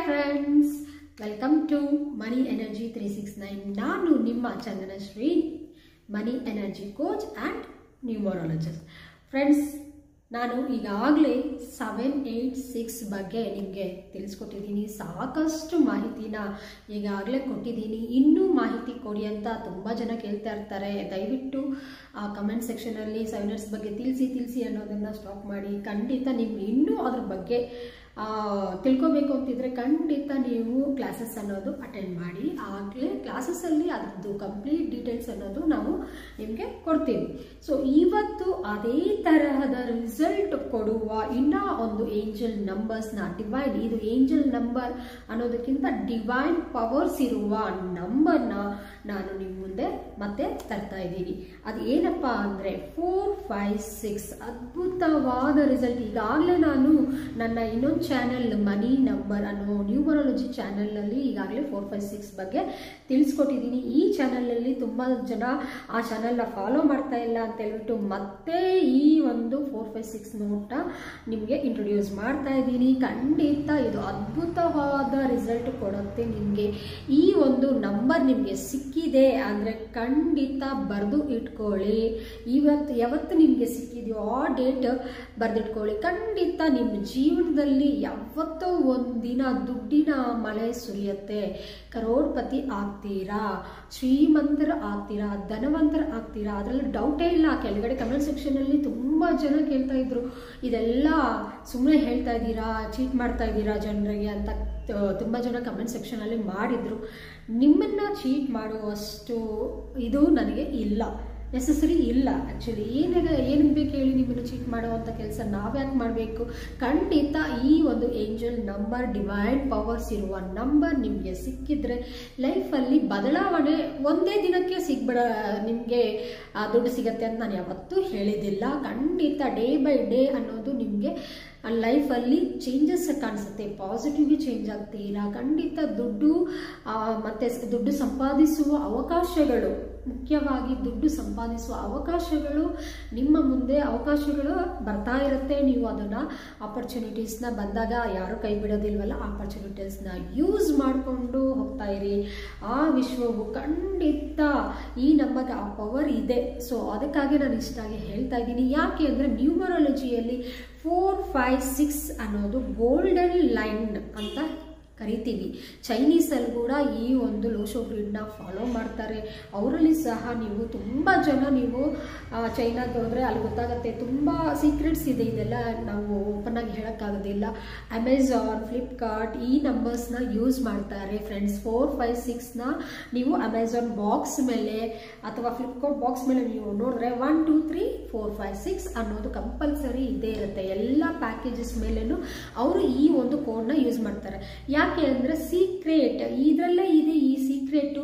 friends welcome to money energy three six nine ನಾನು ನಿಮ್ಮ Chandanashree money energy coach and numerologist friends ನಾನು ಈಗಾಗಲೇ seven eight six ಬಗ್ಗೆ ನಿಮಗೆ ತಿಳಿಸ್ಕೊಟ್ಟಿದ್ದೀನಿ ಸಾಕಷ್ಟು ಮಾಹಿತಿನ ಈಗಾಗಲೇ ಕೊಟ್ಟಿದ್ದೀನಿ ಇನ್ನೂ ಮಾಹಿತಿ ಕೊಡಿ ಅಂತ ತುಂಬ ಜನ ಕೇಳ್ತಾ ಇರ್ತಾರೆ ದಯವಿಟ್ಟು ಆ ಕಮೆಂಟ್ ಸೆಕ್ಷನಲ್ಲಿ ಸೆವೆನ್ ಏಟ್ಸ್ ಬಗ್ಗೆ ತಿಳಿಸಿ ತಿಳಿಸಿ ಅನ್ನೋದನ್ನು ಸ್ಟಾಪ್ ಮಾಡಿ ಖಂಡಿತ ನಿಮ್ಗೆ ಇನ್ನೂ ಅದ್ರ ಬಗ್ಗೆ ಆ, ತಿಳ್ಕೊಬೇಕು ಅಂತಿದ್ರೆ ಖಂಡಿತ ನೀವು ಕ್ಲಾಸಸ್ ಅನ್ನೋದು ಅಟೆಂಡ್ ಮಾಡಿ ಆಗಲೇ ಕ್ಲಾಸಸ್ಸಲ್ಲಿ ಅದ್ರದ್ದು ಕಂಪ್ಲೀಟ್ ಡೀಟೇಲ್ಸ್ ಅನ್ನೋದು ನಾವು ನಿಮಗೆ ಕೊಡ್ತೀವಿ ಸೊ ಇವತ್ತು ಅದೇ ತರಹದ ರಿಸಲ್ಟ್ ಕೊಡುವ ಇನ್ನೂ ಒಂದು ಏಂಜಲ್ ನಂಬರ್ಸ್ನ ಡಿವೈನ್ ಇದು ಏಂಜಲ್ ನಂಬರ್ ಅನ್ನೋದಕ್ಕಿಂತ ಡಿವೈನ್ ಪವರ್ಸ್ ಇರುವ ನಂಬರ್ನ ನಾನು ನಿಮ್ಮ ಮುಂದೆ ಮತ್ತೆ ತರ್ತಾ ಇದ್ದೀನಿ ಅದು ಏನಪ್ಪ ಅಂದರೆ ಫೋರ್ ಫೈವ್ ಸಿಕ್ಸ್ ಅದ್ಭುತವಾದ ರಿಸಲ್ಟ್ ಈಗಾಗಲೇ ನಾನು ನನ್ನ ಇನ್ನೊಂದು ಚಾನೆಲ್ ಮನಿ ನಂಬರ್ ಅನ್ನೋ ನ್ಯೂಮರಾಲಜಿ ಚಾನೆಲ್ನಲ್ಲಿ ಈಗಾಗಲೇ ಫೋರ್ ಫೈವ್ ಸಿಕ್ಸ್ ಬಗ್ಗೆ ತಿಳಿಸ್ಕೊಟ್ಟಿದ್ದೀನಿ ಈ ಚಾನೆಲ್ನಲ್ಲಿ ತುಂಬ ಜನ ಆ ಚಾನೆಲ್ನ ಫಾಲೋ ಮಾಡ್ತಾ ಇಲ್ಲ ಅಂತ ಹೇಳ್ಬಿಟ್ಟು ಮತ್ತೆ ಈ ಒಂದು ಫೋರ್ ಫೈವ್ ಸಿಕ್ಸ್ ನೋಟ ನಿಮಗೆ ಇಂಟ್ರೊಡ್ಯೂಸ್ ಮಾಡ್ತಾ ಇದ್ದೀನಿ ಖಂಡಿತ ಇದು ಅದ್ಭುತವಾದ ರಿಸಲ್ಟ್ ಕೊಡುತ್ತೆ ನಿಮಗೆ ಈ ಒಂದು ನಂಬರ್ ನಿಮಗೆ ಸಿಕ್ಕಿದೆ ಅಂದರೆ ಖಂಡಿತ ಬರೆದು ಇಟ್ಕೊಳ್ಳಿ ಇವತ್ತು ಯಾವತ್ತು ನಿಮಗೆ ಸಿಕ್ಕಿದೆಯೋ ಆ ಡೇಟ್ ಬರೆದಿಟ್ಕೊಳ್ಳಿ ಖಂಡಿತ ನಿಮ್ಮ ಜೀವನದಲ್ಲಿ ಯಾವತ್ತೋ ಒಂದಿನ ದುಡ್ಡಿನ ಮಳೆ ಸುರಿಯುತ್ತೆ ಕರೋಡ್ಪತಿ ಆಗ್ತೀರಾ ಶ್ರೀಮಂತರ ಆಗ್ತೀರಾ ಧನವಂತರ ಆಗ್ತೀರಾ ಅದರಲ್ಲಿ ಡೌಟೇ ಇಲ್ಲ ಕೆಳಗಡೆ ಕಮೆಂಟ್ ಸೆಕ್ಷನಲ್ಲಿ ತುಂಬ ಜನ ಕೇಳ್ತಾ ಇದ್ರು ಇದೆಲ್ಲ ಸುಮ್ಮನೆ ಹೇಳ್ತಾ ಇದ್ದೀರಾ ಚೀಟ್ ಮಾಡ್ತಾ ಇದ್ದೀರಾ ಜನರಿಗೆ ಅಂತ ತ- ತುಂಬ ಜನ ಕಮೆಂಟ್ ಸೆಕ್ಷನಲ್ಲಿ ಮಾಡಿದ್ರು ನಿಮ್ಮನ್ನು ಚೀಟ್ ಮಾಡುವಷ್ಟು ಇದು ನನಗೆ ಇಲ್ಲ ನೆಸಸರಿ ಇಲ್ಲ ಆ್ಯಕ್ಚುಲಿ ಏನಾಗ ಏನು ಬೇಕು ಹೇಳಿ ನಿಮ್ಮನ್ನು ಚೀಟ್ ಮಾಡುವಂಥ ಕೆಲಸ ನಾವ್ಯಾಕೆ ಮಾಡಬೇಕು ಖಂಡಿತ ಈ ಒಂದು ಏಂಜಲ್ ನಂಬರ್ ಡಿವೈನ್ ಪವರ್ಸ್ ಇರುವ ನಂಬರ್ ನಿಮಗೆ ಸಿಕ್ಕಿದ್ರೆ ಲೈಫಲ್ಲಿ ಬದಲಾವಣೆ ಒಂದೇ ದಿನಕ್ಕೆ ಸಿಗ್ಬಿಡ ನಿಮಗೆ ದುಡ್ಡು ಸಿಗತ್ತೆ ಅಂತ ನಾನು ಯಾವತ್ತೂ ಹೇಳಿದ್ದಿಲ್ಲ ಖಂಡಿತ ಡೇ ಬೈ ಡೇ ಅನ್ನೋದು ನಿಮಗೆ ಲೈಫಲ್ಲಿ ಚೇಂಜಸ್ ಕಾಣಿಸುತ್ತೆ ಪಾಸಿಟಿವ್ಗೆ ಚೇಂಜ್ ಆಗ್ತೀರಾ ಖಂಡಿತ ದುಡ್ಡು ಆ, ಮತ್ತೆ ಸ- ದುಡ್ಡು ಸಂಪಾದಿಸುವ ಅವಕಾಶಗಳು ಮುಖ್ಯವಾಗಿ ದುಡ್ಡು ಸಂಪಾದಿಸುವ ಅವಕಾಶಗಳು ನಿಮ್ಮ ಮುಂದೆ ಅವಕಾಶಗಳು ಬರ್ತಾ ಇರುತ್ತೆ ನೀವು ಅದನ್ನು ಆಪರ್ಚುನಿಟೀಸ್ನ ಬಂದಾಗ ಯಾರು ಕೈ ಬಿಡೋದಿಲ್ವಲ್ಲ ಆಪರ್ಚುನಿಟೀಸ್ನ ಯೂಸ್ ಮಾಡಿಕೊಂಡು ಹೋಗ್ತಾ ಇರಿ ಆ ವಿಶ್ವವು ಖಂಡಿತ ಈ ನಮಗೆ ಆ ಪವರ್ ಇದೆ ಸೊ ಅದಕ್ಕಾಗಿ ನಾನು ಇಷ್ಟಾಗಿ ಹೇಳ್ತಾ ಇದ್ದೀನಿ ಯಾಕೆ ಅಂದರೆ ನ್ಯೂಮರಾಲಜಿಯಲ್ಲಿ ಫೋರ್ ಫೈವ್ ಸಿಕ್ಸ್ ಅನ್ನೋದು ಗೋಲ್ಡನ್ ಲೈನ್ ಅಂತ ಕರಿತೀವಿ ಚೈನೀಸಲ್ಲಿ ಕೂಡ ಈ ಒಂದು ಲೋಶೋ ಬ್ರೀಡ್ನ ಫಾಲೋ ಮಾಡ್ತಾರೆ ಅವರಲ್ಲಿ ಸಹ ನೀವು ತುಂಬ ಜನ ನೀವು ಆ, ಚೈನಾಗೆ ಹೋದರೆ ಅಲ್ಲಿ ಗೊತ್ತಾಗುತ್ತೆ ತುಂಬ ಸೀಕ್ರೆಟ್ಸ್ ಇದೆ ಇದೆಲ್ಲ ನಾವು ಓಪನ್ ಆಗಿ ಹೇಳೋಕ್ಕಾಗೋದಿಲ್ಲ ಅಮೆಝಾನ್ ಫ್ಲಿಪ್ಕಾರ್ಟ್ ಈ ನಂಬರ್ಸ್ನ ಯೂಸ್ ಮಾಡ್ತಾರೆ ಫ್ರೆಂಡ್ಸ್ ಫೋರ್ ಫೈವ್ ಸಿಕ್ಸ್ನ ನೀವು ಅಮೆಝಾನ್ ಬಾಕ್ಸ್ ಮೇಲೆ ಅಥವಾ ಫ್ಲಿಪ್ಕಾರ್ಟ್ ಬಾಕ್ಸ್ ಮೇಲೆ ನೀವು ನೋಡಿದ್ರೆ one two three four five six ಅನ್ನೋದು ಕಂಪಲ್ಸರಿ ಇದ್ದೇ ಇರುತ್ತೆ ಎಲ್ಲ ಪ್ಯಾಕೇಜಸ್ ಮೇಲೇನು ಅವರು ಈ ಒಂದು ಕೋಡ್ನ ಯೂಸ್ ಮಾಡ್ತಾರೆ ಯಾಕೆ ಅಂದರೆ ಸೀಕ್ರೆಟ್ ಇದರಲ್ಲೇ ಇದೆ ಈ ಸೀಕ್ರೆಟು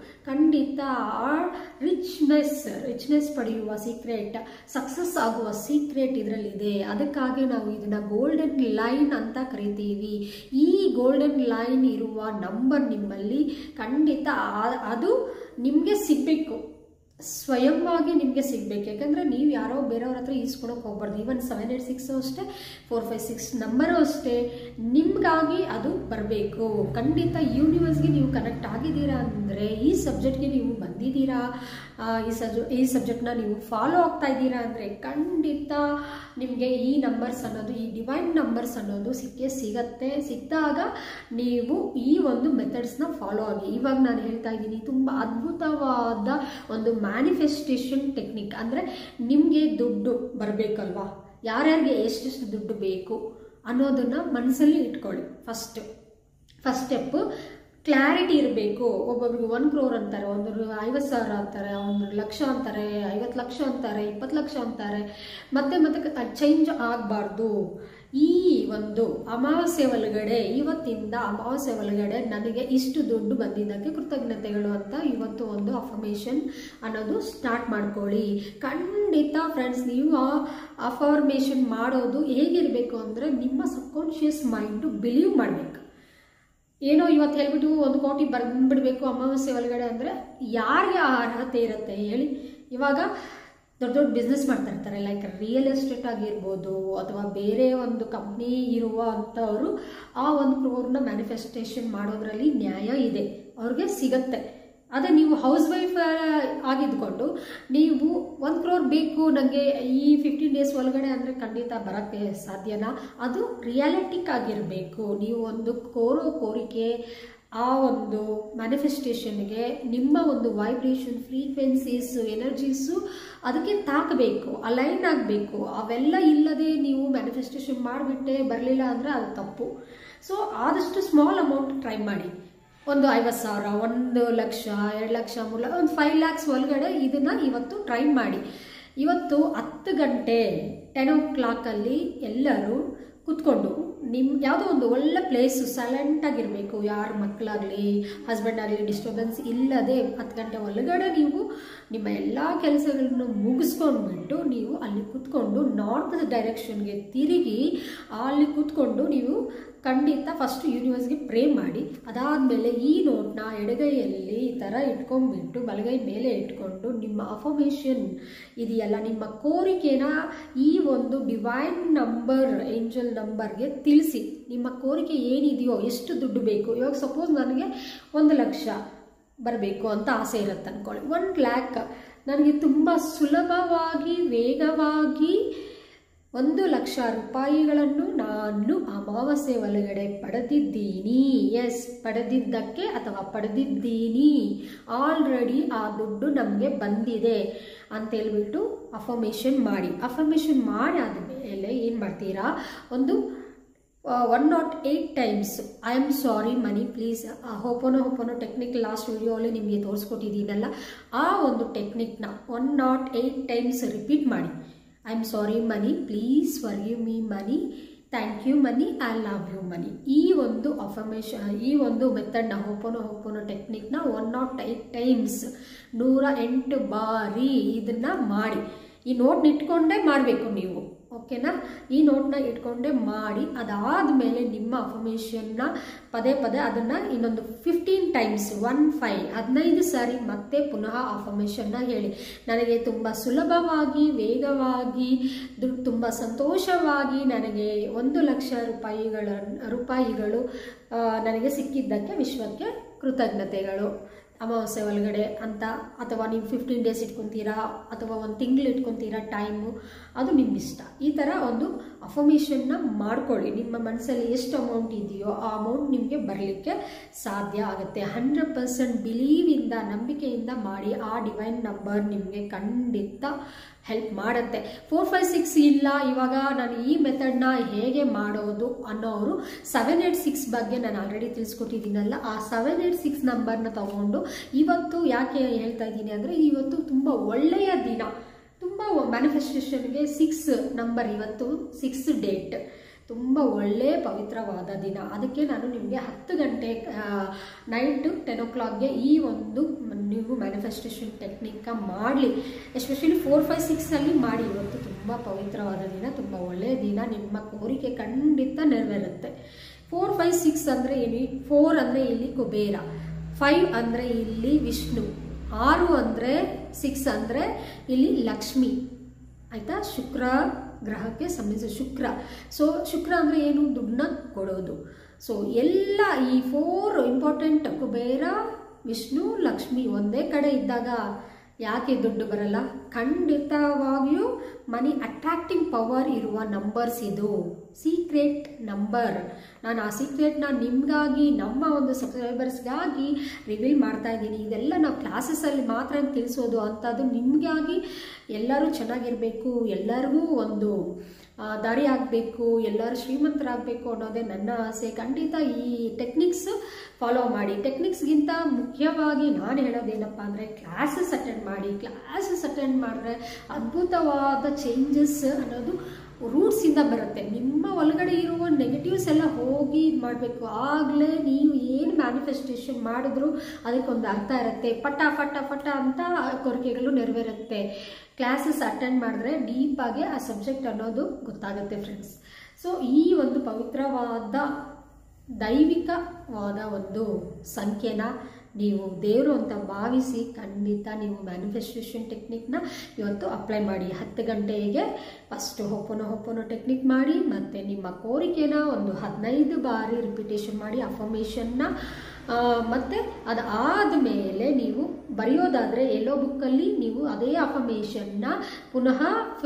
ಖಂಡಿತ ರಿಚ್ನೆಸ್ ರಿಚ್ನೆಸ್ ಪಡೆಯುವ ಸೀಕ್ರೆಟ್ ಸಕ್ಸಸ್ ಆಗುವ ಸೀಕ್ರೆಟ್ ಇದರಲ್ಲಿದೆ ಅದಕ್ಕಾಗಿ ನಾವು ಇದನ್ನ ಗೋಲ್ಡನ್ ಲೈನ್ ಅಂತ ಕರಿತೀವಿ ಈ ಗೋಲ್ಡನ್ ಲೈನ್ ಇರುವ ನಂಬರ್ ನಿಮ್ಮಲ್ಲಿ ಖಂಡಿತ ಆ- ಅದು ನಿಮಗೆ ಸಿಗಬೇಕು ಸ್ವಯಂವಾಗಿ ನಿಮಗೆ ಸಿಗಬೇಕು ಯಾಕಂದರೆ ನೀವು ಯಾರೋ ಬೇರೆಯವ್ರ ಹತ್ರ ಈಸ್ಕೊಳಕ್ಕೆ ಹೋಗ್ಬಾರ್ದು ಈವನ್ ಸೆವೆನ್ ಏಟ್ ಸಿಕ್ಸು ಅಷ್ಟೇ ಫೋರ್ ಫೈವ್ ಸಿಕ್ಸ್ ನಂಬರು ಅಷ್ಟೇ ನಿಮಗಾಗಿ ಅದು ಬರಬೇಕು ಖಂಡಿತ ಯೂನಿವರ್ಸ್ಗೆ ನೀವು ಕನೆಕ್ಟ್ ಆಗಿದ್ದೀರಾ ಅಂದರೆ ಈ ಸಬ್ಜೆಕ್ಟ್ಗೆ ನೀವು ಬಂದಿದ್ದೀರಾ ಆ, ಈ ಸಜ್ ಈ ಸಬ್ಜೆಕ್ಟ್ನ ನೀವು ಫಾಲೋ ಆಗ್ತಾ ಇದ್ದೀರಾ ಅಂದರೆ ಖಂಡಿತ ನಿಮಗೆ ಈ ನಂಬರ್ಸ್ ಅನ್ನೋದು ಈ ಡಿವೈನ್ ನಂಬರ್ಸ್ ಅನ್ನೋದು ಸಿಕ್ಕೇ ಸಿಗತ್ತೆ ಸಿಕ್ಕಿದಾಗ ನೀವು ಈ ಒಂದು ಮೆಥಡ್ಸ್ನ ಫಾಲೋ ಆಗಿ ಇವಾಗ ನಾನು ಹೇಳ್ತಾ ಇದ್ದೀನಿ ತುಂಬ ಅದ್ಭುತವಾದ ಒಂದು ಮ್ಯಾನಿಫೆಸ್ಟೇಷನ್ ಟೆಕ್ನಿಕ್ ಅಂದರೆ ನಿಮಗೆ ದುಡ್ಡು ಬರಬೇಕಲ್ವಾ ಯಾರ್ಯಾರಿಗೆ ಎಷ್ಟೆಷ್ಟು ದುಡ್ಡು ಬೇಕು ಅನ್ನೋದನ್ನು ಮನಸ್ಸಲ್ಲಿ ಇಟ್ಕೊಳ್ಳಿ ಫಸ್ಟ್ ಫಸ್ಟ್ ಸ್ಟೆಪ್ಪು ಕ್ಲಾರಿಟಿ ಇರಬೇಕು ಒಬ್ಬೊಬ್ರಿಗೆ ಒನ್ ಕ್ರೋರ್ ಅಂತಾರೆ ಒಂದೊಬ್ರು ಐವತ್ತು ಸಾವಿರ ಅಂತಾರೆ ಒಂದು ಲಕ್ಷ ಅಂತಾರೆ ಐವತ್ತು ಲಕ್ಷ ಅಂತಾರೆ ಇಪ್ಪತ್ತು ಲಕ್ಷ ಅಂತಾರೆ ಮತ್ತೆ ಮತ್ತೆ ಚೇಂಜ್ ಆಗಬಾರ್ದು ಈ ಒಂದು ಅಮಾವಾಸ್ಯೆ ಒಳಗಡೆ ಇವತ್ತಿಂದ ಅಮಾವಾಸ್ಯೆ ಒಳಗಡೆ ನನಗೆ ಇಷ್ಟು ದುಡ್ಡು ಬಂದಿದ್ದಕ್ಕೆ ಕೃತಜ್ಞತೆಗಳು ಅಂತ ಇವತ್ತು ಒಂದು ಅಫರ್ಮೇಷನ್ ಅನ್ನೋದು ಸ್ಟಾರ್ಟ್ ಮಾಡ್ಕೊಳ್ಳಿ ಖಂಡಿತ ಫ್ರೆಂಡ್ಸ್ ನೀವು ಆ ಅಫರ್ಮೇಷನ್ ಮಾಡೋದು ಹೇಗಿರಬೇಕು ಅಂದರೆ ನಿಮ್ಮ ಸಬ್ಕಾನ್ಷಿಯಸ್ ಮೈಂಡು ಬಿಲೀವ್ ಮಾಡಬೇಕು ಏನೋ ಇವತ್ತು ಹೇಳ್ಬಿಟ್ಟು ಒಂದು ಕೋಟಿ ಬಂದ್ಬಿಡ್ಬೇಕು ಅಮಾವಾಸ್ಯೆ ಒಳಗಡೆ ಅಂದರೆ ಯಾರಿಗೆ ಆ ಅರ್ಹತೆ ಇರುತ್ತೆ ಹೇಳಿ ಇವಾಗ ದೊಡ್ಡ ದೊಡ್ಡ ಬಿಸ್ನೆಸ್ ಮಾಡ್ತಾ ಇರ್ತಾರೆ ಲೈಕ್ ರಿಯಲ್ ಎಸ್ಟೇಟ್ ಆಗಿರ್ಬೋದು ಅಥವಾ ಬೇರೆ ಒಂದು ಕಂಪ್ನಿ ಇರುವ ಅಂಥವರು ಆ ಒಂದು ಕ್ರೋರ್ನ ಮ್ಯಾನಿಫೆಸ್ಟೇಷನ್ ಮಾಡೋದ್ರಲ್ಲಿ ನ್ಯಾಯ ಇದೆ ಅವ್ರಿಗೆ ಸಿಗತ್ತೆ ಅದೇ ನೀವು ಹೌಸ್ ವೈಫ್ ಆಗಿದ್ಕೊಂಡು ನೀವು ಒಂದು ಕ್ರೋರ್ ಬೇಕು ನನಗೆ ಈ ಫಿಫ್ಟೀನ್ ಡೇಸ್ ಒಳಗಡೆ ಅಂದರೆ ಖಂಡಿತ ಬರೋಕ್ಕೆ ಸಾಧ್ಯನಾ ಅದು ರಿಯಾಲಿಟಿಕ್ ಆಗಿರಬೇಕು ನೀವು ಒಂದು ಕೋರೋ ಕೋರಿಕೆ ಆ ಒಂದು ಮ್ಯಾನಿಫೆಸ್ಟೇಷನ್ಗೆ ನಿಮ್ಮ ಒಂದು ವೈಬ್ರೇಷನ್ ಫ್ರೀಕ್ವೆನ್ಸೀಸು ಎನರ್ಜೀಸು ಅದಕ್ಕೆ ತಾಕಬೇಕು ಅಲೈನ್ ಆಗಬೇಕು ಅವೆಲ್ಲ ಇಲ್ಲದೆ ನೀವು ಮ್ಯಾನಿಫೆಸ್ಟೇಷನ್ ಮಾಡಿಬಿಟ್ಟೆ ಬರಲಿಲ್ಲ ಅಂದರೆ ಅದು ತಪ್ಪು ಸೊ ಆದಷ್ಟು ಸ್ಮಾಲ್ ಅಮೌಂಟ್ ಟ್ರೈ ಮಾಡಿ ಒಂದು ಐವತ್ತು ಸಾವಿರ ಒಂದು ಲಕ್ಷ ಎರಡು ಲಕ್ಷ ಮೂರು ಲಕ್ಷ ಒಂದು ಫೈವ್ ಲ್ಯಾಕ್ಸ್ ಒಳಗಡೆ ಇದನ್ನು ಇವತ್ತು ಟ್ರೈ ಮಾಡಿ ಇವತ್ತು ಹತ್ತು ಗಂಟೆ ಟೆನ್ ಓ ಕ್ಲಾಕಲ್ಲಿ ಎಲ್ಲರೂ ಕೂತ್ಕೊಂಡು ನಿಮ್ಮ ಯಾವುದೋ ಒಂದು ಒಳ್ಳೆ ಪ್ಲೇಸು ಸೈಲೆಂಟಾಗಿರಬೇಕು ಯಾರ ಮಕ್ಕಳಾಗಲಿ ಹಸ್ಬೆಂಡ್ ಆಗಲಿ ಡಿಸ್ಟರ್ಬೆನ್ಸ್ ಇಲ್ಲದೆ ಹತ್ತು ಗಂಟೆ ಒಳಗಡೆ ನೀವು ನಿಮ್ಮ ಎಲ್ಲ ಕೆಲಸಗಳನ್ನು ಮುಗಿಸ್ಕೊಂಡ್ಬಿಟ್ಟು ನೀವು ಅಲ್ಲಿ ಕೂತ್ಕೊಂಡು ನಾರ್ತ್ ಡೈರೆಕ್ಷನ್ಗೆ ತಿರುಗಿ ಅಲ್ಲಿ ಕೂತ್ಕೊಂಡು ನೀವು ಖಂಡಿತ ಫಸ್ಟ್ ಯೂನಿವರ್ಸ್ಗೆ ಪ್ರೇ ಮಾಡಿ ಅದಾದಮೇಲೆ ಈ ನೋಟ್ನ ಎಡಗೈಯಲ್ಲಿ ಈ ಥರ ಇಟ್ಕೊಂಡ್ಬಿಟ್ಟು ಬಲಗೈ ಮೇಲೆ ಇಟ್ಕೊಂಡು ನಿಮ್ಮ ಅಫರ್ಮೇಷನ್ ಇದೆಯಲ್ಲ ನಿಮ್ಮ ಕೋರಿಕೆನ ಈ ಒಂದು ಡಿವೈನ್ ನಂಬರ್ ಏಂಜಲ್ ನಂಬರ್ಗೆ ತಿಳಿಸಿ ನಿಮ್ಮ ಕೋರಿಕೆ ಏನಿದೆಯೋ ಎಷ್ಟು ದುಡ್ಡು ಬೇಕು ಇವಾಗ ಸಪೋಸ್ ನನಗೆ ಒಂದು ಲಕ್ಷ ಬರಬೇಕು ಅಂತ ಆಸೆ ಇರುತ್ತೆ ಅಂದ್ಕೊಳ್ಳಿ ಒನ್ ಲ್ಯಾಕ್ ನನಗೆ ತುಂಬ ಸುಲಭವಾಗಿ ವೇಗವಾಗಿ ಒಂದು ಲಕ್ಷ ರೂಪಾಯಿಗಳನ್ನು ನಾನು ಅಮಾವಾಸ್ಯೆ ಒಳಗಡೆ ಪಡೆದಿದ್ದೀನಿ ಎಸ್ ಪಡೆದಿದ್ದಕ್ಕೆ ಅಥವಾ ಪಡೆದಿದ್ದೀನಿ ಆಲ್ರೆಡಿ ಆ ದುಡ್ಡು ನಮಗೆ ಬಂದಿದೆ ಅಂತೇಳ್ಬಿಟ್ಟು ಅಫರ್ಮೇಷನ್ ಮಾಡಿ ಅಫರ್ಮೇಷನ್ ಮಾಡಿ ಆದಮೇಲೆ ಏನು ಮಾಡ್ತೀರಾ ಒಂದು one naught eight times I am sorry money please ho'oponopono technique last ವಿಡಿಯೋಲ್ಲಿ ನಿಮಗೆ ತೋರಿಸ್ಕೊಟ್ಟಿದ್ದೀನಲ್ಲ ಆ ಒಂದು ಟೆಕ್ನಿಕ್ನ one naught eight times repeat ಮಾಡಿ I am sorry money please forgive me money thank you money I love you money ಈ ಒಂದು affirmation ಈ ಒಂದು ಮೆಥಡ್ನ ಹೋಪೋನೋ ಹೋಪೋನೋ ಟೆಕ್ನಿಕ್ನ ಒನ್ ನಾಟ್ ಏಯ್ಟ್ ಟೈಮ್ಸ್ ನೂರ ಎಂಟು ಬಾರಿ ಇದನ್ನು ಮಾಡಿ ಈ ನೋಟ್ನ ಇಟ್ಕೊಂಡೇ ಮಾಡಬೇಕು ನೀವು ಓಕೆನಾ ಈ ನೋಟ್ನ ಇಟ್ಕೊಂಡೇ ಮಾಡಿ ಅದಾದಮೇಲೆ ನಿಮ್ಮ ಅಫರ್ಮೇಷನ್ನ ಪದೇ ಪದೇ ಅದನ್ನು ಇನ್ನೊಂದು ಫಿಫ್ಟೀನ್ ಟೈಮ್ಸ್ ಒನ್ ಫೈವ್ ಹದಿನೈದು ಸಾರಿ ಮತ್ತೆ ಪುನಃ ಅಫರ್ಮೇಷನ್ನ ಹೇಳಿ ನನಗೆ ತುಂಬ ಸುಲಭವಾಗಿ ವೇಗವಾಗಿ ದುಡ್ಡು ತುಂಬ ಸಂತೋಷವಾಗಿ ನನಗೆ ಒಂದು ಲಕ್ಷ ರೂಪಾಯಿಗಳ ರೂಪಾಯಿಗಳು ನನಗೆ ಸಿಕ್ಕಿದ್ದಕ್ಕೆ ವಿಶ್ವಕ್ಕೆ ಕೃತಜ್ಞತೆಗಳು ಅಮಾವಾಸ್ಯೆ ಒಳಗಡೆ ಅಂತ ಅಥವಾ ನೀವು ಫಿಫ್ಟೀನ್ ಡೇಸ್ ಇಟ್ಕೊತೀರಾ ಅಥವಾ ಒಂದು ತಿಂಗಳು ಇಟ್ಕೊತೀರಾ ಟೈಮು ಅದು ನಿಮ್ಮ ಇಷ್ಟ ಈ ಥರ ಒಂದು ಅಫರ್ಮೇಷನ್ನ ಮಾಡ್ಕೊಳ್ಳಿ ನಿಮ್ಮ ಮನಸ್ಸಲ್ಲಿ ಎಷ್ಟು ಅಮೌಂಟ್ ಇದೆಯೋ ಆ ಅಮೌಂಟ್ ನಿಮಗೆ ಬರಲಿಕ್ಕೆ ಸಾಧ್ಯ ಆಗುತ್ತೆ ಹಂಡ್ರೆಡ್ ಪರ್ಸೆಂಟ್ ಬಿಲೀವಿಂದ ನಂಬಿಕೆಯಿಂದ ಮಾಡಿ ಆ ಡಿವೈನ್ ನಂಬರ್ ನಿಮಗೆ ಖಂಡಿತ ಹೆಲ್ಪ್ ಮಾಡುತ್ತೆ ಫೋರ್ ಫೈವ್ ಸಿಕ್ಸ್ ಇಲ್ಲ ಇವಾಗ ನಾನು ಈ ಮೆಥಡ್ನ ಹೇಗೆ ಮಾಡೋದು ಅನ್ನೋರು ಸೆವೆನ್ ಏಯ್ಟ್ ಸಿಕ್ಸ್ ಬಗ್ಗೆ ನಾನು ಆಲ್ರೆಡಿ ತಿಳಿಸ್ಕೊಟ್ಟಿದ್ದೀನಲ್ಲ ಆ ಸೆವೆನ್ ಏಯ್ಟ್ ಸಿಕ್ಸ್ ನಂಬರ್ನ ತಗೊಂಡು ಇವತ್ತು ಯಾಕೆ ಹೇಳ್ತಾ ಇದ್ದೀನಿ ಅಂದರೆ ಇವತ್ತು ತುಂಬ ಒಳ್ಳೆಯ ದಿನ ತುಂಬ ಮ್ಯಾನಿಫೆಸ್ಟೇಷನ್ಗೆ ಸಿಕ್ಸ್ ನಂಬರ್ ಇವತ್ತು ಸಿಕ್ಸ್ ಡೇಟ್ ತುಂಬ ಒಳ್ಳೆಯ ಪವಿತ್ರವಾದ ದಿನ ಅದಕ್ಕೆ ನಾನು ನಿಮಗೆ ಹತ್ತು ಗಂಟೆ ನೈಟು ಟೆನ್ ಓ ಕ್ಲಾಕ್ಗೆ ಈ ಒಂದು ನೀವು ಮ್ಯಾನಿಫೆಸ್ಟೇಷನ್ ಟೆಕ್ನಿಕ್ಕ ಮಾಡಲಿ ಎಸ್ಪೆಷಲಿ ಫೋರ್ ಫೈವ್ ಸಿಕ್ಸಲ್ಲಿ ಮಾಡಿ ಇವತ್ತು ತುಂಬ ಪವಿತ್ರವಾದ ದಿನ ತುಂಬ ಒಳ್ಳೆಯ ದಿನ ನಿಮ್ಮ ಕೋರಿಕೆ ಖಂಡಿತ ನೆರವೇರುತ್ತೆ ಫೋರ್ ಫೈವ್ ಸಿಕ್ಸ್ ಅಂದರೆ ಏನು ಫೋರ್ ಅಂದರೆ ಇಲ್ಲಿ ಕುಬೇರ ಫೈವ್ ಅಂದರೆ ಇಲ್ಲಿ ವಿಷ್ಣು ಆರು ಅಂದರೆ ಸಿಕ್ಸ್ ಅಂದರೆ ಇಲ್ಲಿ ಲಕ್ಷ್ಮಿ ಆಯಿತಾ ಶುಕ್ರ ಗ್ರಹಕ್ಕೆ ಸಂಬಂಧಿಸಿದ ಶುಕ್ರ ಸೊ ಶುಕ್ರ ಅಂದರೆ ಏನು ದುಡ್ಡನ್ನ ಕೊಡೋದು ಸೊ ಎಲ್ಲ ಈ ಫೋರ್ ಇಂಪಾರ್ಟೆಂಟ್ ಕುಬೇರ ವಿಷ್ಣು ಲಕ್ಷ್ಮಿ ಒಂದೇ ಕಡೆ ಇದ್ದಾಗ ಯಾಕೆ ದುಡ್ಡು ಬರಲ್ಲ ಖಂಡಿತವಾಗಿಯೂ ಮನಿ ಅಟ್ರಾಕ್ಟಿಂಗ್ ಪವರ್ ಇರುವ ನಂಬರ್ಸ್ ಇದು ಸೀಕ್ರೆಟ್ ನಂಬರ್ ನಾನು ಆ ಸೀಕ್ರೆಟ್ನ ನಿಮಗಾಗಿ ನಮ್ಮ ಒಂದು ಸಬ್ಸ್ಕ್ರೈಬರ್ಸ್ಗಾಗಿ ರಿವೀಲ್ ಮಾಡ್ತಾ ಇದ್ದೀನಿ ಇದೆಲ್ಲ ನಾವು ಕ್ಲಾಸಸ್ಸಲ್ಲಿ ಮಾತ್ರ ತಿಳಿಸೋದು ಅಂಥದ್ದು ನಿಮಗಾಗಿ ಎಲ್ಲರೂ ಚೆನ್ನಾಗಿರಬೇಕು ಎಲ್ಲರಿಗೂ ಒಂದು ದಾರಿ ಆಗಬೇಕು ಎಲ್ಲರೂ ಶ್ರೀಮಂತರಾಗಬೇಕು ಅನ್ನೋದೇ ನನ್ನ ಆಸೆ ಖಂಡಿತ ಈ ಟೆಕ್ನಿಕ್ಸ್ ಫಾಲೋ ಮಾಡಿ ಟೆಕ್ನಿಕ್ಸ್ಗಿಂತ ಮುಖ್ಯವಾಗಿ ನಾನು ಹೇಳೋದೇನಪ್ಪ ಅಂದರೆ ಕ್ಲಾಸಸ್ ಅಟೆಂಡ್ ಮಾಡಿ ಕ್ಲಾಸಸ್ ಅಟೆಂಡ್ ಮಾಡಿದ್ರೆ ಅದ್ಭುತವಾದ ಚೇಂಜಸ್ ಅನ್ನೋದು ರೂಟ್ಸಿಂದ ಬರುತ್ತೆ ನಿಮ್ಮ ಒಳಗಡೆ ಇರುವ ನೆಗೆಟಿವ್ಸ್ ಎಲ್ಲ ಹೋಗಿ ಇದು ಮಾಡಬೇಕು ಆಗಲೇ ನೀವು ಏನು ಮ್ಯಾನಿಫೆಸ್ಟೇಷನ್ ಮಾಡಿದ್ರು ಅದಕ್ಕೊಂದು ಅರ್ಥ ಇರುತ್ತೆ ಪಟ ಪಟ ಪಟ ಅಂತ ಕೋರಿಕೆಗಳು ನೆರವೇರುತ್ತೆ ಕ್ಲಾಸಸ್ ಅಟೆಂಡ್ ಮಾಡಿದ್ರೆ ಡೀಪಾಗಿ ಆ ಸಬ್ಜೆಕ್ಟ್ ಅನ್ನೋದು ಗೊತ್ತಾಗುತ್ತೆ ಫ್ರೆಂಡ್ಸ್ ಸೊ ಈ ಒಂದು ಪವಿತ್ರವಾದ ದೈವಿಕವಾದ ಒಂದು ಸಂಖ್ಯೆನ ನೀವು ದೇವರು ಅಂತ ಭಾವಿಸಿ ಖಂಡಿತ ನೀವು ಮ್ಯಾನಿಫೆಸ್ಟೇಷನ್ ಟೆಕ್ನಿಕ್ನ ಇವತ್ತು ಅಪ್ಲೈ ಮಾಡಿ ಹತ್ತು ಗಂಟೆಗೆ ಫಸ್ಟ್ ಹೊಪ್ಪನೋ ಹೊಪ್ಪನೋ ಟೆಕ್ನಿಕ್ ಮಾಡಿ ಮತ್ತು ನಿಮ್ಮ ಕೋರಿಕೆನ ಒಂದು ಹದಿನೈದು ಬಾರಿ ರಿಪಿಟೇಷನ್ ಮಾಡಿ ಅಫರ್ಮೇಷನ್ನ ಮತ್ತು ಅದು ಆದಮೇಲೆ ನೀವು ಬರೆಯೋದಾದರೆ ಎಲ್ಲೋ ಬುಕ್ಕಲ್ಲಿ ನೀವು ಅದೇ ಅಫರ್ಮೇಷನ್ನ ಪುನಃ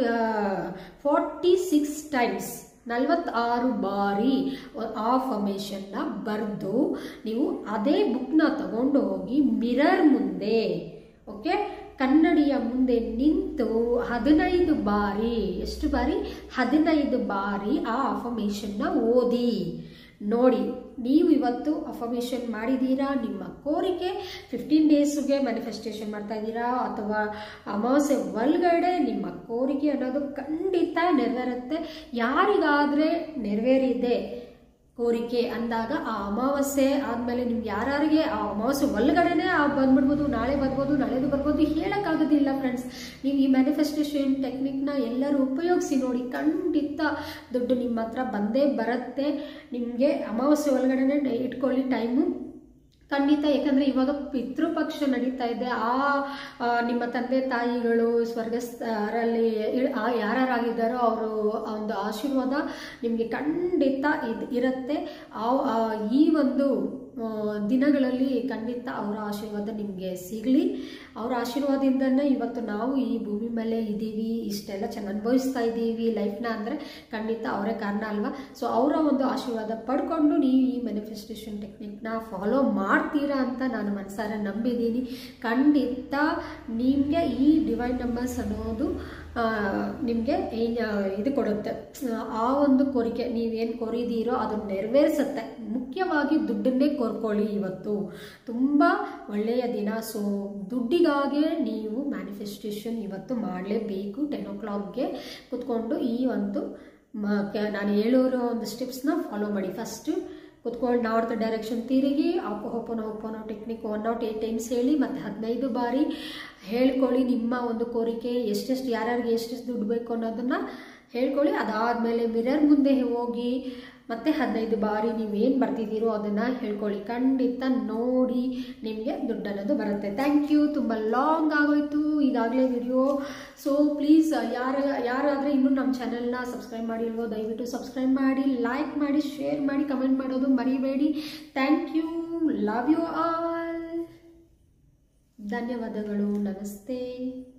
ಫಾರ್ಟಿ ಸಿಕ್ಸ್ ಟೈಮ್ಸ್ ನಲವತ್ತಾರು ಬಾರಿ ಆಫರ್ಮೇಷನ್ನ ಬರೆದು ನೀವು ಅದೇ ಬುಕ್ನ ತಗೊಂಡು ಹೋಗಿ ಮಿರರ್ ಮುಂದೆ ಓಕೆ ಕನ್ನಡಿಯ ಮುಂದೆ ನಿಂತು ಹದಿನೈದು ಬಾರಿ ಎಷ್ಟು ಬಾರಿ ಹದಿನೈದು ಬಾರಿ ಆ ಅಫರ್ಮೇಷನ್ನ ಓದಿ ನೋಡಿ ನೀವು ಇವತ್ತು ಅಫರ್ಮೇಷನ್ ಮಾಡಿದ್ದೀರಾ ನಿಮ್ಮ ಕೋರಿಕೆ ಫಿಫ್ಟೀನ್ ಡೇಸ್ಗೆ ಮ್ಯಾನಿಫೆಸ್ಟೇಷನ್ ಮಾಡ್ತಾ ಇದ್ದೀರಾ ಅಥವಾ ಅಮಾವಾಸ್ಯೆ ಒಳಗಡೆ ನಿಮ್ಮ ಕೋರಿಕೆ ಅನ್ನೋದು ಖಂಡಿತ ನೆರವೇರುತ್ತೆ ಯಾರಿಗಾದರೆ ನೆರವೇರಿದೆ ಕೋರಿಕೆ ಅಂದಾಗ ಆ ಅಮಾವಾಸ್ಯೆ ಆದಮೇಲೆ ನಿಮ್ಗೆ ಯಾರಿಗೆ ಆ ಅಮಾವಾಸ್ಯೆ ಒಳಗಡೆನೆ ಆ ಬಂದ್ಬಿಡ್ಬೋದು ನಾಳೆ ಬರ್ಬೋದು ನಾಳೆದು ಬರ್ಬೋದು ಹೇಳೋಕ್ಕಾಗೋದಿಲ್ಲ ಫ್ರೆಂಡ್ಸ್ ನೀವು ಈ ಮ್ಯಾನಿಫೆಸ್ಟೇಷನ್ ಟೆಕ್ನಿಕ್ನ ಎಲ್ಲರೂ ಉಪಯೋಗಿಸಿ ನೋಡಿ ಖಂಡಿತ ದುಡ್ಡು ನಿಮ್ಮ ಹತ್ರ ಬಂದೇ ಬರುತ್ತೆ ನಿಮಗೆ ಅಮಾವಾಸ್ಯೆ ಒಳಗಡೆನೆ ಇಟ್ಕೊಳ್ಳಿ ಟೈಮು ಖಂಡಿತ ಯಾಕಂದರೆ ಇವಾಗ ಪಿತೃಪಕ್ಷ ನಡೀತಾ ಇದೆ ಆ ನಿಮ್ಮ ತಂದೆ ತಾಯಿಗಳು ಸ್ವರ್ಗಸ್ಥರಲ್ಲಿ ಯಾರ್ಯಾರಾಗಿದ್ದಾರೋ ಅವರು ಒಂದು ಆಶೀರ್ವಾದ ನಿಮಗೆ ಖಂಡಿತ ಇದು ಇರುತ್ತೆ ಆ ಈ ಒಂದು ದಿನಗಳಲ್ಲಿ ಖಂಡಿತ ಅವರ ಆಶೀರ್ವಾದ ನಿಮಗೆ ಸಿಗಲಿ ಅವರ ಆಶೀರ್ವಾದದಿಂದನೇ ಇವತ್ತು ನಾವು ಈ ಭೂಮಿ ಮೇಲೆ ಇದ್ದೀವಿ ಇಷ್ಟೆಲ್ಲ ಚೆನ್ನಾಗಿ ಅನುಭವಿಸ್ತಾ ಇದ್ದೀವಿ ಲೈಫ್ನ ಅಂದರೆ ಖಂಡಿತ ಅವರೇ ಕಾರಣ ಅಲ್ವಾ ಸೊ ಅವರ ಒಂದು ಆಶೀರ್ವಾದ ಪಡ್ಕೊಂಡು ನೀವು ಈ ಮ್ಯಾನಿಫೆಸ್ಟೇಷನ್ ಟೆಕ್ನಿಕ್ನ ಫಾಲೋ ಮಾಡ್ತೀರಾ ಅಂತ ನಾನು ಮನಸಾರ ನಂಬಿದ್ದೀನಿ ಖಂಡಿತ ನಿಮಗೆ ಈ ಡಿವೈನ್ ನಂಬರ್ಸ್ ಅನ್ನೋದು ನಿಮಗೆ ಏನು ಇದು ಕೊಡುತ್ತೆ ಆ ಒಂದು ಕೋರಿಕೆ ನೀವೇನು ಕೋರಿದೀರೋ ಅದನ್ನು ನೆರವೇರಿಸುತ್ತೆ ಮುಖ್ಯವಾಗಿ ದುಡ್ಡನ್ನೇ ಕೋರ್ಕೊಳ್ಳಿ ಇವತ್ತು ತುಂಬ ಒಳ್ಳೆಯ ದಿನ ಸೊ ದುಡ್ಡಿಗಾಗೆ ನೀವು ಮ್ಯಾನಿಫೆಸ್ಟೇಷನ್ ಇವತ್ತು ಮಾಡಲೇಬೇಕು ಟೆನ್ ಓ ಕ್ಲಾಕ್ಗೆ ಕೂತ್ಕೊಂಡು ಈ ಒಂದು ನಾನು ಹೇಳೋರೋ ಒಂದು ಸ್ಟೆಪ್ಸ್ನ ಫಾಲೋ ಮಾಡಿ ಫಸ್ಟು ಕುತ್ಕೊಂಡು ನಾರ್ತ್ ಡೈರೆಕ್ಷನ್ ತಿರುಗಿ ho'oponopono technique one naught eight times ಹೇಳಿ ಮತ್ತು ಹದಿನೈದು ಬಾರಿ ಹೇಳ್ಕೊಳ್ಳಿ ನಿಮ್ಮ ಒಂದು ಕೋರಿಕೆ ಎಷ್ಟೆಷ್ಟು ಯಾರ್ಯಾರಿಗೆ ಎಷ್ಟೆಷ್ಟು ದುಡ್ಡು ಬೇಕು ಅನ್ನೋದನ್ನು ಹೇಳ್ಕೊಳ್ಳಿ ಅದಾದಮೇಲೆ ಮಿರರ್ ಮುಂದೆ ಹೋಗಿ ಮತ್ತೆ ಹದಿನೈದು ಬಾರಿ ನೀವೇನು ಬರ್ತಿದ್ದೀರೋ ಅದನ್ನು ಹೇಳ್ಕೊಳ್ಳಿ ಖಂಡಿತ ನೋಡಿ ನಿಮಗೆ ದುಡ್ಡು ಅನ್ನೋದು ಬರುತ್ತೆ ಥ್ಯಾಂಕ್ ಯು ತುಂಬ ಲಾಂಗ್ ಆಗೋಯ್ತು ಈಗಾಗಲೇ ವಿಡಿಯೋ ಸೊ ಪ್ಲೀಸ್ ಯಾರು ಯಾರಾದರೆ ಇನ್ನೂ ನಮ್ಮ ಚಾನಲ್ನ ಸಬ್ಸ್ಕ್ರೈಬ್ ಮಾಡಿಲ್ವೋ ದಯವಿಟ್ಟು ಸಬ್ಸ್ಕ್ರೈಬ್ ಮಾಡಿ ಲೈಕ್ ಮಾಡಿ ಶೇರ್ ಮಾಡಿ ಕಮೆಂಟ್ ಮಾಡೋದು ಮರಿಬೇಡಿ thank you love you all ಧನ್ಯವಾದಗಳು ನಮಸ್ತೆ